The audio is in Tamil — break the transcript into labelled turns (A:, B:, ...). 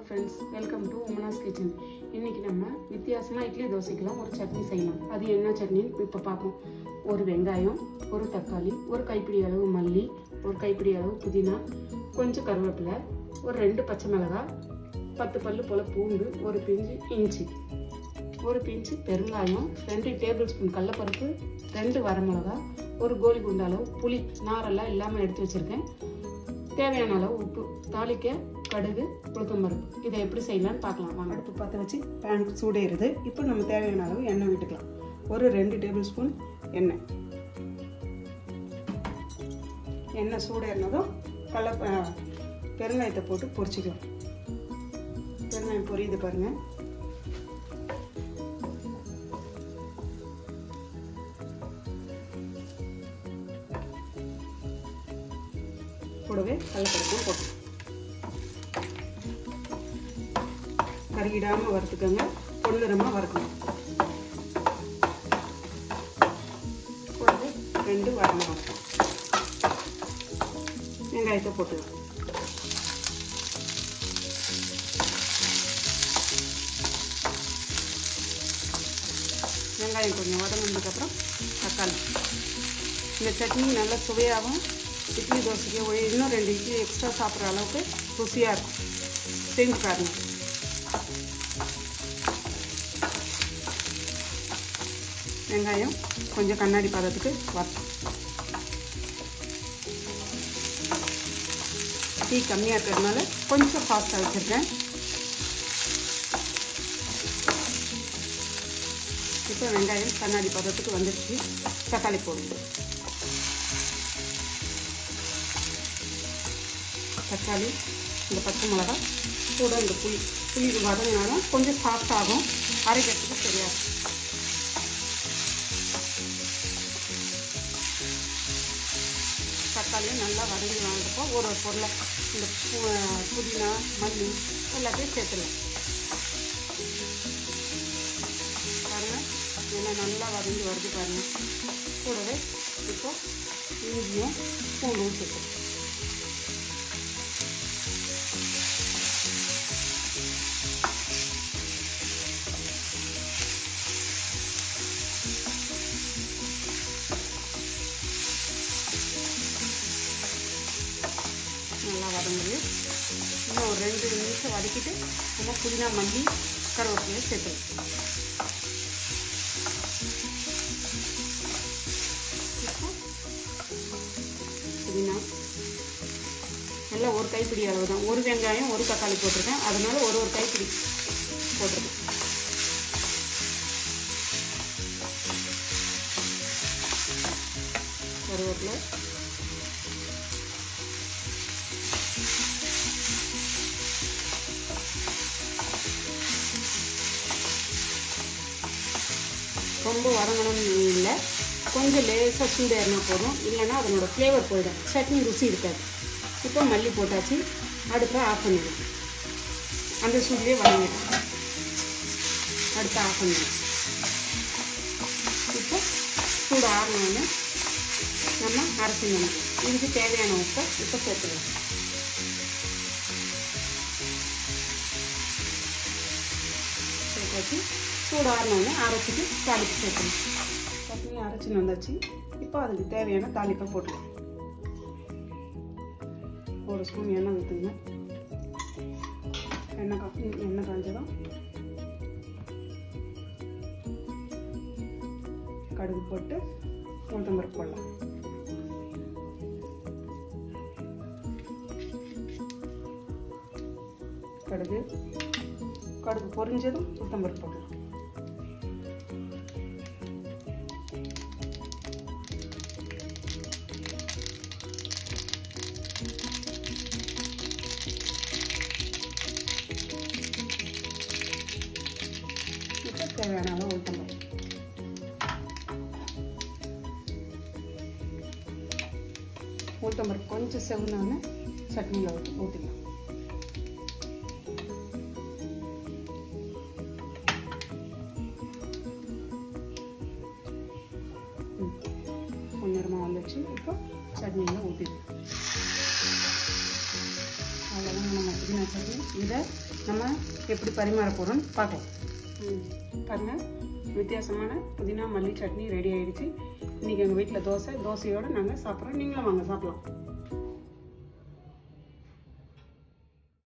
A: ஃப்ரெண்ட்ஸ் வெல்கம் டு உமனாஸ் கிச்சன் இன்னைக்கு நம்ம வித்தியாசமாக இட்லி தோசைக்கெல்லாம் ஒரு சட்னி செய்யலாம் அது என்ன சட்னின்னு இப்போ பார்ப்போம் ஒரு வெங்காயம் ஒரு தக்காளி ஒரு கைப்பிடி அளவு மல்லி ஒரு கைப்பிடி அளவு புதினா கொஞ்சம் கருவேப்பிலை ஒரு ரெண்டு பச்சை மிளகாய் பத்து பல்லு போல் பூண்டு ஒரு பிஞ்சு இஞ்சி ஒரு பிஞ்சு பெருங்காயம் ரெண்டு டேபிள் ஸ்பூன் கடலப்பருப்பு ரெண்டு வரமிளகா ஒரு கோலி குண்டு அளவு புளி நாரெல்லாம் இல்லாமல் எடுத்து வச்சுருக்கேன் தேவையான அளவு உப்பு தாளிக்க கடுகு உளுத்தம்பருப்பு இதை எப்படி செய்யலாம்னு பார்க்கலாம் வாங்க
B: அடுப்பு பற்ற வச்சு பேன் சூடேறுது இப்போ நம்ம தேவையான அளவு எண்ணெய் விட்டுக்கலாம் ஒரு ரெண்டு டேபிள் ஸ்பூன் எண்ணெய் எண்ணெய் சூடேறினதும் கடல ப- பெருங்காயத்தை போட்டு பொரிச்சிக்கலாம் பெருங்காயம் பொரியுது பாருங்க கூடவே கடலப்பருப்பும் போட்டு கருகிடாம வறுத்துக்கோங்க பொன்னிறமா வறுக்கணும் கூடவே ரெண்டு வரணும் வெங்காயத்தை போட்டுக்கலாம் வெங்காயம் கொஞ்சம் வதங்கினதுக்கப்புறம் தக்காளி இந்த சட்னி நல்லா சுவையாகவும் இட்லி தோசைக்கு ஒரு இன்னும் ரெண்டு இட்லி எக்ஸ்ட்ரா சாப்பிட்ற அளவுக்கு ருசியாக இருக்கும் செஞ்சு பாருங்க வெங்காயம் கொஞ்சம் கண்ணாடி பதத்துக்கு வரட்டும் டீ கம்மியாக இருக்கிறதுனால கொஞ்சம் ஃபாஸ்ட்டாக வச்சுருக்கேன் இப்போ வெங்காயம் கண்ணாடி பதத்துக்கு வந்துடுச்சு தக்காளி போடுங்க தக்காளி இந்த பச்சை மிளகா கூட இந்த புளி புளி வதங்கினாலும் கொஞ்சம் சாஃப்ட் ஆகும் அரைக்கிறதுக்கு சரியா இருக்கும் தக்காளியும் நல்லா வதங்கி வாங்கிட்டப்போ ஒரு ஒரு பொருளை இந்த பு- புதினா மல்லி எல்லாத்தையும் சேர்த்துலாம் பாருங்க எண்ணெய் நல்லா வதங்கி வருது பாருங்க கூடவே இப்போ இஞ்சியும் பூண்டும் சேர்த்துக்கலாம் நல்லா வதங்குது இன்னும் ஒரு ரெண்டு நிமிஷம் வதக்கிட்டு நம்ம புதினா மல்லி கருவேப்பிலையை சேர்த்துக்கலாம் இப்போ புதினா நல்லா ஒரு கைப்பிடி அளவு தான் ஒரு வெங்காயம் ஒரு தக்காளி போட்டிருக்கேன் அதனால ஒரு ஒரு கைப்பிடி போட்டிருக்கேன் கருவேப்பிலை ரொம்ப வதங்கணும்னு இல்லை கொஞ்சம் லேசாக சூடேறினா போதும் இல்லைன்னா அதனோட ஃப்ளேவர் போயிடும் சட்னி ருசி இருக்காது இப்போ மல்லி போட்டாச்சு அடுப்பை ஆஃப் பண்ணிடும் அந்த சூட்லேயே வதங்கிடும் அடுப்பை ஆஃப் பண்ணிடும் இப்போ சூடு ஆறினோடனே நம்ம அரைச்சி பண்ணிக்கலாம் இதுக்கு தேவையான உப்பை இப்போ சேர்த்துக்கலாம் சேர்த்தாச்சு சூடு ஆறினோடனே அரைச்சிட்டு தாளிப்பு சேர்க்கணும் சட்னி அரைச்சின்னு வந்தாச்சு இப்போ அதுக்கு தேவையான தாளிப்பை போட்டுக்கலாம் ஒரு ஸ்பூன் எண்ணெய் ஊற்றுங்க எண்ணெய் கா எண்ணெய் காஞ்சதும் கடுகு போட்டு உளுத்தம்பருப்பு போடலாம் கடுகு கடுகு பொரிஞ்சதும் உளுத்தம்பருப்பு போடலாம் இப்போ தேவையான அளவு உளுத்தம்பருப்பு உளுத்தம்பருப்பு கொஞ்சம் செவனோன்னு சட்னியில் ஊற்றி ஊற்றிக்கலாம் பொன்னிறமாக வந்துச்சு இப்போ சட்னியில் ஊற்றிக்கலாம் அவ்வளோதான் நம்ம புதினா சட்னி
A: இதை நம்ம எப்படி பரிமாற போகிறோம்னு பார்க்கலாம் ம், பாருங்க வித்தியாசமான புதினா மல்லி சட்னி ரெடி ஆயிடுச்சு இன்னைக்கு எங்கள் வீட்டில் தோசை தோசையோடு நாங்கள் சாப்பிட்றோம் நீங்களும் வாங்க சாப்பிடலாம்